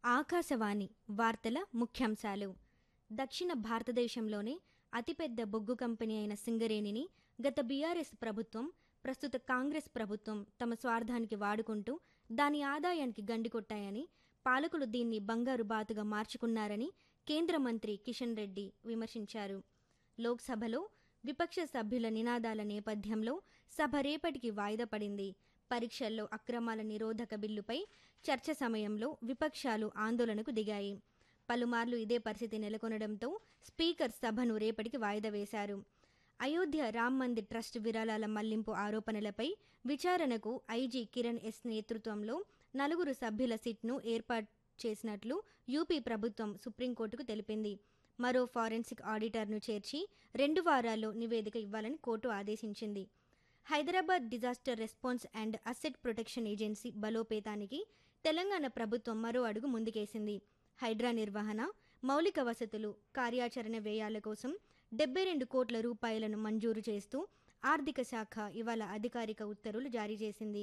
ఆకాశవాణి వార్తల ముఖ్యాంశాలు దక్షిణ భారతదేశంలోనే అతిపెద్ద బొగ్గు కంపెనీ అయిన సింగరేణిని గత బీఆర్ఎస్ ప్రభుత్వం ప్రస్తుత కాంగ్రెస్ ప్రభుత్వం తమ స్వార్థానికి వాడుకుంటూ దాని ఆదాయానికి గండికొట్టాయని పాలకులు దీన్ని బంగారు బాతుగా మార్చుకున్నారని కేంద్ర మంత్రి కిషన్ రెడ్డి విమర్శించారు లోక్సభలో విపక్ష సభ్యుల నినాదాల నేపథ్యంలో సభ రేపటికి వాయిదా పడింది పరీక్షల్లో అక్రమాల నిరోధక బిల్లుపై చర్చ సమయంలో విపక్షాలు ఆందోళనకు దిగాయి పలుమార్లు ఇదే పరిస్థితి నెలకొనడంతో స్పీకర్ సభను రేపటికి వాయిదా వేశారు అయోధ్య రామ్ మందిర్ ట్రస్ట్ విరాళాల మళ్లింపు ఆరోపణలపై విచారణకు ఐజీ కిరణ్ ఎస్ నేతృత్వంలో నలుగురు సభ్యుల సిట్ను ఏర్పాటు చేసినట్లు యూపీ ప్రభుత్వం సుప్రీంకోర్టుకు తెలిపింది మరో ఫారెన్సిక్ ఆడిటర్ను చేర్చి రెండు వారాల్లో నివేదిక ఇవ్వాలని కోర్టు ఆదేశించింది Hyderabad disaster response and asset protection agency బలోపేతానికి తెలంగాణ ప్రభుత్వం మరో అడుగు ముందుకేసింది హైడ్రా నిర్వహణ మౌలిక వసతులు కార్యాచరణ వ్యయాల కోసం డెబ్బై రెండు కోట్ల రూపాయలను మంజూరు చేస్తూ ఆర్థిక శాఖ ఇవాళ అధికారిక ఉత్తర్వులు జారీ చేసింది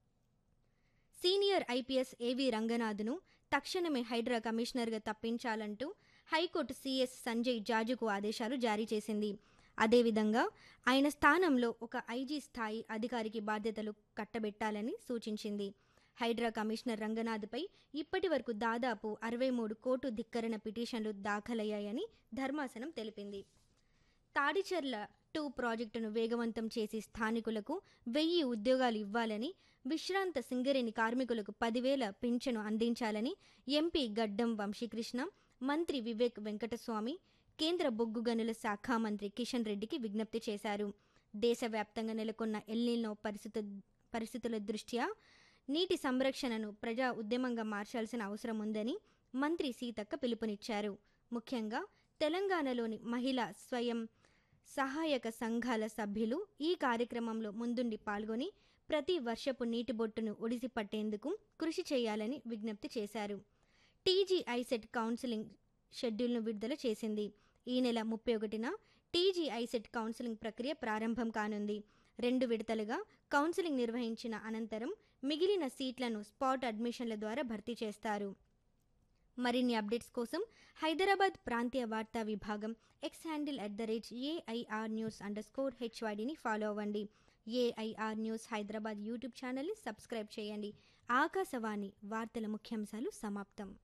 సీనియర్ ఐపీఎస్ ఏవీ రంగనాథ్ను తక్షణమే హైడ్రా కమిషనర్గా తప్పించాలంటూ హైకోర్టు సీఎస్ సంజయ్ జాజుకు ఆదేశాలు జారీ చేసింది అదేవిధంగా ఆయన స్థానంలో ఒక ఐజీ స్థాయి అధికారికి బాధ్యతలు కట్టబెట్టాలని సూచించింది హైడ్రా కమిషనర్ రంగనాథ్పై ఇప్పటి వరకు దాదాపు అరవై మూడు కోటు ధిక్కరణ పిటిషన్లు దాఖలయ్యాయని ధర్మాసనం తెలిపింది తాడిచెర్ల టూ ప్రాజెక్టును వేగవంతం చేసి స్థానికులకు వెయ్యి ఉద్యోగాలు ఇవ్వాలని విశ్రాంత సింగరేణి కార్మికులకు పదివేల పింఛను అందించాలని ఎంపీ గడ్డం వంశీకృష్ణ మంత్రి వివేక్ వెంకటస్వామి కేంద్ర బొగ్గు గనుల శాఖ మంత్రి కిషన్ రెడ్డికి విజ్ఞప్తి చేశారు దేశవ్యాప్తంగా నెలకొన్న ఎల్నినో పరిస్థితు పరిస్థితుల దృష్ట్యా నీటి సంరక్షణను ప్రజా ఉద్యమంగా మార్చాల్సిన అవసరం ఉందని మంత్రి సీతక్క పిలుపునిచ్చారు ముఖ్యంగా తెలంగాణలోని మహిళా స్వయం సహాయక సంఘాల సభ్యులు ఈ కార్యక్రమంలో ముందుండి పాల్గొని ప్రతి వర్షపు నీటి బొట్టును ఒడిసి పట్టేందుకు కృషి చేయాలని విజ్ఞప్తి చేశారు టీజీ ఐసెట్ కౌన్సిలింగ్ షెడ్యూల్ను విడుదల చేసింది ఈ నెల ముప్పై ఒకటిన టీజీ ఐసెట్ కౌన్సిలింగ్ ప్రక్రియ ప్రారంభం కానుంది రెండు విడతలుగా కౌన్సిలింగ్ నిర్వహించిన అనంతరం మిగిలిన సీట్లను స్పాట్ అడ్మిషన్ల ద్వారా భర్తీ చేస్తారు మరిన్ని అప్డేట్స్ కోసం హైదరాబాద్ ప్రాంతీయ వార్తా విభాగం X handle at the rate AIR news underscore స్కోర్ హెచ్వైడిని ఫాలో అవ్వండి ఏఐఆర్ న్యూస్ హైదరాబాద్ యూట్యూబ్ ఛానల్ని సబ్స్క్రైబ్ చేయండి ఆకాశవాణి వార్తల ముఖ్యాంశాలు సమాప్తం